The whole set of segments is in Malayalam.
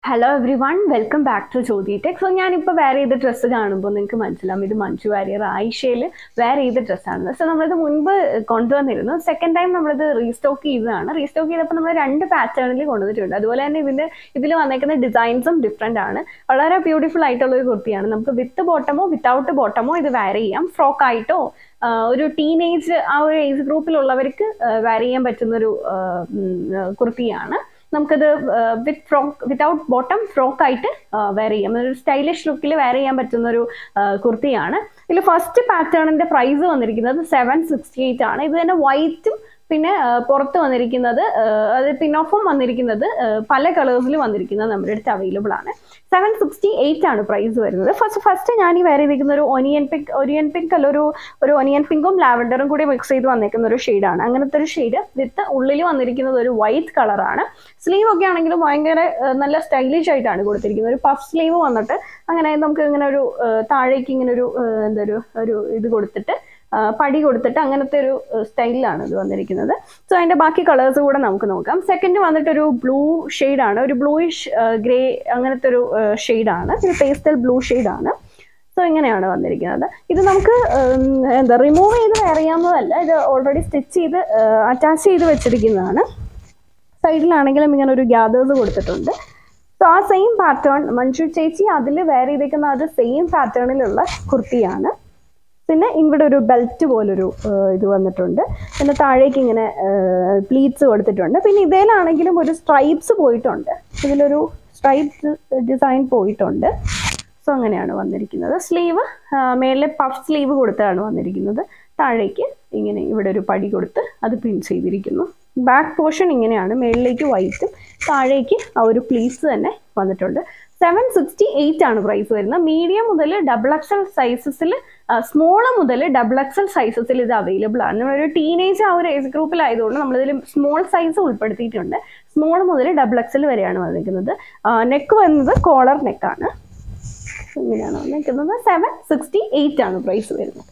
hello everyone welcome back to Jyothi tech so ഞാനിപ്പോൾ വേറെ ചെയ്ത ഡ്രസ്സ് കാണുമ്പോൾ നിങ്ങൾക്ക് മനസ്സിലാവും ഇത് മഞ്ജു വാര്യർ ആയിഷയിൽ വേറെ ചെയ്ത ഡ്രസ്സാണ് സോ നമ്മളിത് മുൻപ് കൊണ്ടുവന്നിരുന്നു സെക്കൻഡ് ടൈം നമ്മളിത് റീസ്റ്റോക്ക് ചെയ്തതാണ് റീസ്റ്റോക്ക് ചെയ്തപ്പോൾ നമ്മൾ രണ്ട് പാറ്റേണിൽ കൊണ്ടുവന്നിട്ടുണ്ട് അതുപോലെ തന്നെ ഇതിൻ്റെ ഇതിൽ വന്നേക്കുന്ന ഡിസൈൻസും ഡിഫറെൻ്റ് ആണ് വളരെ ബ്യൂട്ടിഫുൾ ആയിട്ടുള്ള ഒരു കുർത്തിയാണ് നമുക്ക് വിത്ത് ബോട്ടമോ വിത്തൗട്ട് ബോട്ടമോ ഇത് വെയർ ചെയ്യാം ഫ്രോക്ക് ആയിട്ടോ ആഹ് ഒരു ടീനേജ് ആ ഒരു ഏജ് ഗ്രൂപ്പിലുള്ളവർക്ക് വെയർ ചെയ്യാൻ പറ്റുന്നൊരു ആഹ് ഉം, ആഹ് കുർത്തിയാണ് നമുക്കത് with frock without bottom frock ആയിട്ട് വെയർ ചെയ്യാം ഒരു സ്റ്റൈലിഷ് ലുക്കിൽ വെയർ ചെയ്യാൻ പറ്റുന്ന ഒരു കുർത്തിയാണ് ഇതിൽ ഫസ്റ്റ് പാറ്റേണിന്റെ പ്രൈസ് വന്നിരിക്കുന്നത് സെവൻ സിക്സ്റ്റി എയ്റ്റ് ആണ് ഇത് തന്നെ വൈറ്റും പിന്നെ ആ, പുറത്ത് വന്നിരിക്കുന്നത് ആ, അത് പിൻ ഓഫും വന്നിരിക്കുന്നത് ആ, പല കളേഴ്സിൽ വന്നിരിക്കുന്നത് നമ്മുടെ അടുത്ത് അവൈലബിൾ ആണ് സെവൻ സിക്സ്റ്റി എയ്റ്റ് ആണ് പ്രൈസ് വരുന്നത് ഫസ്റ്റ് ഫസ്റ്റ് ഞാൻ ഈ വെയർ ചെയ്തിരിക്കുന്ന ഒരു ഒനിയൻ പിങ്ക് ഒനിയൻ പിങ്ക് അല്ല ഒരു ഒരു ഒനിയൻ പിങ്കും ലാവൻഡറും കൂടി മിക്സ് ചെയ്ത് വന്നിരിക്കുന്ന ഒരു ഷെയ്ഡാണ് അങ്ങനത്തെ ഒരു ഷെയ്ഡ് വിത്ത് ഉള്ളിൽ വന്നിരിക്കുന്നത് ഒരു വൈറ്റ് കളറാണ് സ്ലീവ് ഒക്കെ ആണെങ്കിലും ഭയങ്കര ആ, നല്ല സ്റ്റൈലിഷ് ആയിട്ടാണ് കൊടുത്തിരിക്കുന്നത് ഒരു പഫ് സ്ലീവ് വന്നിട്ട് അങ്ങനെ നമുക്ക് ഇങ്ങനെ ഒരു ആ, താഴേക്ക് ഇങ്ങനെ ഒരു ആ, എന്താ ഒരു ഒരു ഇത് കൊടുത്തിട്ട് ആ, പടി കൊടുത്തിട്ട് അങ്ങനത്തെ ഒരു സ്റ്റൈലിലാണ് ഇത് വന്നിരിക്കുന്നത് സോ അതിന്റെ ബാക്കി കളേഴ്സ് കൂടെ നമുക്ക് നോക്കാം സെക്കൻഡ് വന്നിട്ട് ഒരു ബ്ലൂ ആണ് ഒരു ബ്ലൂയിഷ് ഗ്രേ അങ്ങനത്തെ ഒരു ഷെയ്ഡാണ് ഒരു പേസ്റ്റൽ ബ്ലൂ ആണ് സോ ഇങ്ങനെയാണ് വന്നിരിക്കുന്നത് ഇത് നമുക്ക് ഉം, എന്താ റിമൂവ് ചെയ്ത് അറിയാവുന്നതല്ല ഇത് ഓൾറെഡി സ്റ്റിച്ച് ചെയ്ത് അറ്റാച്ച് ചെയ്ത് വെച്ചിരിക്കുന്നതാണ് സൈഡിലാണെങ്കിലും ഇങ്ങനെ ഒരു ഗ്യാദേഴ്സ് കൊടുത്തിട്ടുണ്ട് സോ ആ സെയിം പാറ്റേൺ മഞ്ജു ചേച്ചി അതിൽ വെയർ ചെയ്തേക്കുന്ന അത് സെയിം പാറ്റേണിലുള്ള കുർത്തിയാണ് പിന്നെ ഇവിടെ ഒരു ബെൽറ്റ് പോലൊരു ആ, ഇത് വന്നിട്ടുണ്ട് പിന്നെ താഴേക്ക് ഇങ്ങനെ പ്ലീറ്റ്സ് കൊടുത്തിട്ടുണ്ട് പിന്നെ ഇതേലാണെങ്കിലും ഒരു സ്ട്രൈപ്സ് പോയിട്ടുണ്ട് ഇതിലൊരു സ്ട്രൈപ്സ് ഡിസൈൻ പോയിട്ടുണ്ട് സോ അങ്ങനെയാണ് വന്നിരിക്കുന്നത് സ്ലീവ് മേലെ പഫ് സ്ലീവ് കൊടുത്താണ് വന്നിരിക്കുന്നത് താഴേക്ക് ഇങ്ങനെ ഇവിടെ ഒരു പടി കൊടുത്ത് അത് പിൻ ചെയ്തിരിക്കുന്നു ബാക്ക് പോർഷൻ ഇങ്ങനെയാണ് മേളിലേക്ക് വൈറ്റും താഴേക്ക് ആ ഒരു പ്ലീസ് തന്നെ വന്നിട്ടുണ്ട് സെവൻ സിക്സ്റ്റി എയ്റ്റ് ആണ് പ്രൈസ് വരുന്നത് മീഡിയം മുതൽ ഡബിൾ എക്സൽ സൈസസിൽ സ്മോൾ മുതൽ ഡബിൾ എക്സൽ സൈസസിൽ ഇത് അവൈലബിൾ ആണ് നമ്മളൊരു ടീനേജ് ആ ഒരു ഏജ് ഗ്രൂപ്പിലായതുകൊണ്ട് നമ്മളിതിൽ സ്മോൾ സൈസ് ഉൾപ്പെടുത്തിയിട്ടുണ്ട് സ്മോൾ മുതൽ ഡബിൾ എക്സൽ വരെയാണ് വന്നിരിക്കുന്നത് നെക്ക് വരുന്നത് കോളർ നെക്കാണ് ഇങ്ങനെയാണ് വന്നിരിക്കുന്നത് സെവൻ സിക്സ്റ്റി എയ്റ്റ് ആണ് പ്രൈസ് വരുന്നത്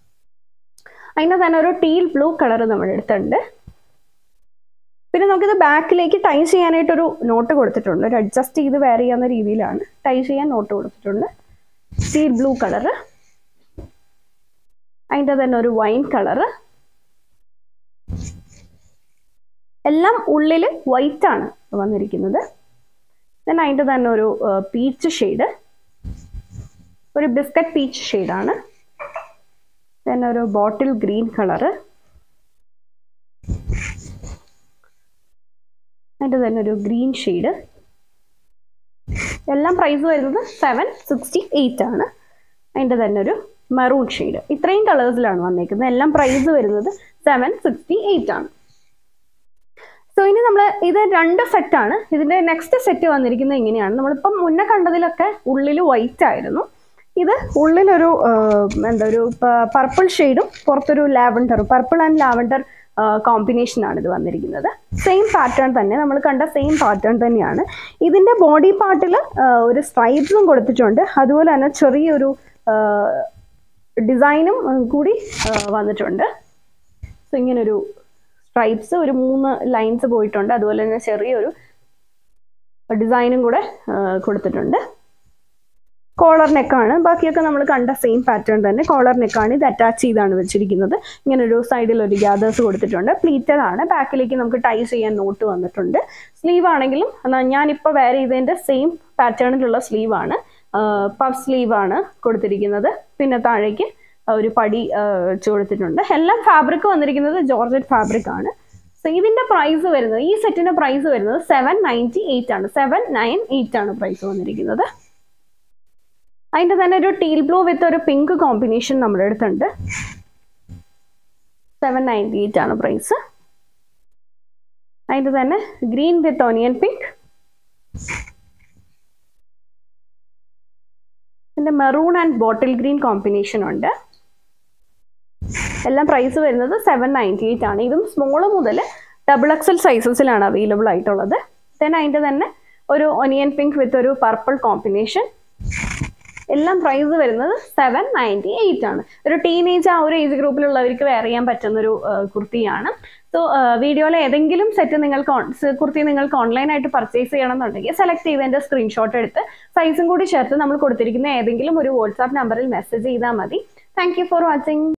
അതിൻ്റെ തന്നെ ഒരു ടീൽ ബ്ലൂ കളർ നമ്മുടെ അടുത്തുണ്ട് പിന്നെ നമുക്കിത് ബാക്കിലേക്ക് ടൈ ചെയ്യാനായിട്ടൊരു നോട്ട് കൊടുത്തിട്ടുണ്ട് ഒരു അഡ്ജസ്റ്റ് ചെയ്ത് വെയർ ചെയ്യാവുന്ന രീതിയിലാണ് ടൈ ചെയ്യാൻ നോട്ട് കൊടുത്തിട്ടുണ്ട് ടീൽ ബ്ലൂ കളറ് അതിൻ്റെ തന്നെ ഒരു വൈൻ കളറ് എല്ലാം ഉള്ളിൽ വൈറ്റ് ആണ് വന്നിരിക്കുന്നത് then അതിൻ്റെ തന്നെ ഒരു പീച്ച് ഷെയ്ഡ് ഒരു ബിസ്ക്കറ്റ് പീച്ച് ഷെയ്ഡാണ് then ഒരു ബോട്ടിൽ ഗ്രീൻ കളറ് അതിൻ്റെ തന്നെ ഒരു ഗ്രീൻ ഷെയ്ഡ് എല്ലാം പ്രൈസ് വരുന്നത് സെവൻ സിക്സ്റ്റി എയ്റ്റ് ആണ് അതിൻ്റെ തന്നെ ഒരു മെറൂൺ ഷെയ്ഡ് ഇത്രയും കളേഴ്സിലാണ് വന്നേക്കുന്നത് എല്ലാം പ്രൈസ് വരുന്നത് സെവൻ സിക്സ്റ്റി എയ്റ്റ് ആണ് സോ ഇനി നമ്മൾ ഇത് രണ്ട് സെറ്റാണ് ഇതിന്റെ നെക്സ്റ്റ് സെറ്റ് വന്നിരിക്കുന്നത് ഇങ്ങനെയാണ് നമ്മളിപ്പം മുന്നേ കണ്ടതിലൊക്കെ ഉള്ളിൽ വൈറ്റ് ആയിരുന്നു ഇത് ഉള്ളിലൊരു ആ, എന്താ ഒരു പർപ്പിൾ ഷെയ്ഡും പുറത്തൊരു lavender purple and lavender combination ആണ് ഇത് വന്നിരിക്കുന്നത് സെയിം പാറ്റേൺ തന്നെ നമ്മൾ കണ്ട സെയിം പാറ്റേൺ തന്നെയാണ് ഇതിന്റെ ബോഡി പാർട്ടിൽ ഒരു സ്ട്രൈപ്സും കൊടുത്തിട്ടുണ്ട് അതുപോലെ തന്നെ ചെറിയൊരു ഡിസൈനും കൂടി ആ, വന്നിട്ടുണ്ട് സോ ഇങ്ങനൊരു സ്ട്രൈപ്സ് ഒരു മൂന്ന് ലൈൻസ് പോയിട്ടുണ്ട് അതുപോലെ തന്നെ ചെറിയൊരു ഡിസൈനും കൂടെ ആ, കൊടുത്തിട്ടുണ്ട് കോളർ നെക്കാണ് ബാക്കിയൊക്കെ നമ്മൾ കണ്ട സെയിം പാറ്റേൺ തന്നെ കോളർ നെക്കാണ് ഇത് അറ്റാച്ച് ചെയ്താണ് വെച്ചിരിക്കുന്നത് ഇങ്ങനെ ഒരു സൈഡിൽ ഒരു ഗ്യാദേഴ്സ് കൊടുത്തിട്ടുണ്ട് പ്ലീറ്റഡ് ആണ് ബാക്കിലേക്ക് നമുക്ക് ടൈ ചെയ്യാൻ നോട്ട് വന്നിട്ടുണ്ട് സ്ലീവ് ആണെങ്കിലും എന്നാ ഞാനിപ്പോൾ വെയർ ചെയ്തതിൻ്റെ സെയിം പാറ്റേണിലുള്ള സ്ലീവ് ആണ് പഫ് സ്ലീവ് ആണ് കൊടുത്തിരിക്കുന്നത് പിന്നെ താഴേക്ക് ഒരു പടി ആ, വെച്ച് കൊടുത്തിട്ടുണ്ട് എല്ലാം ഫാബ്രിക് വന്നിരിക്കുന്നത് ജോർജറ്റ് ഫാബ്രിക് ആണ് സോ ഇതിന്റെ പ്രൈസ് വരുന്നത് ഈ സെറ്റിന്റെ പ്രൈസ് വരുന്നത് സെവൻ നയൻറ്റി എയ്റ്റ് ആണ് സെവൻ നയൻ എയ്റ്റ് ആണ് പ്രൈസ് വന്നിരിക്കുന്നത് അതിന്റെ തന്നെ ഒരു ടീൽ ബ്ലൂ വിത്ത് ഒരു പിങ്ക് കോമ്പിനേഷൻ നമ്മുടെ അടുത്തുണ്ട് സെവൻ നയൻറ്റി എയ്റ്റ് ആണ് പ്രൈസ് അതിന്റെ തന്നെ ഗ്രീൻ വിത്ത് ഓനിയൻ പിങ്ക് പിന്നെ maroon and bottle green combination ഉണ്ട് എല്ലാം പ്രൈസ് വരുന്നത് സെവൻ നയൻറ്റി എയ്റ്റ് ആണ് ഇതും സ്മോൾ മുതൽ ഡബിൾ എക്സൽ സൈസസിലാണ് അവൈലബിൾ ആയിട്ടുള്ളത് ദെൻ അതിൻ്റെ തന്നെ ഒരു ഒനിയൻ പിങ്ക് വിത്ത് ഒരു പർപ്പിൾ കോമ്പിനേഷൻ എല്ലാം പ്രൈസ് വരുന്നത് സെവൻ നയൻറ്റി എയ്റ്റ് ആണ് ഒരു ടീനേജ് ആ ഒരു ഏജ് ഗ്രൂപ്പിലുള്ളവർക്ക് വെയർ ചെയ്യാൻ പറ്റുന്ന ഒരു കുർത്തിയാണ് സോ വീഡിയോയിലെ ഏതെങ്കിലും സെറ്റ് നിങ്ങൾക്ക് on- സ് കുർത്തി നിങ്ങൾക്ക് ഓൺലൈനായിട്ട് പർച്ചേസ് ചെയ്യണമെന്നുണ്ടെങ്കിൽ സെലക്ട് ചെയ്തതിന്റെ സ്ക്രീൻഷോട്ട് എടുത്ത് സൈസും കൂടി ചേർത്ത് നമ്മൾ കൊടുത്തിരിക്കുന്ന ഏതെങ്കിലും ഒരു വാട്സാപ്പ് നമ്പറിൽ മെസ്സേജ് ചെയ്താൽ മതി താങ്ക് യു ഫോർ വാച്ചിങ്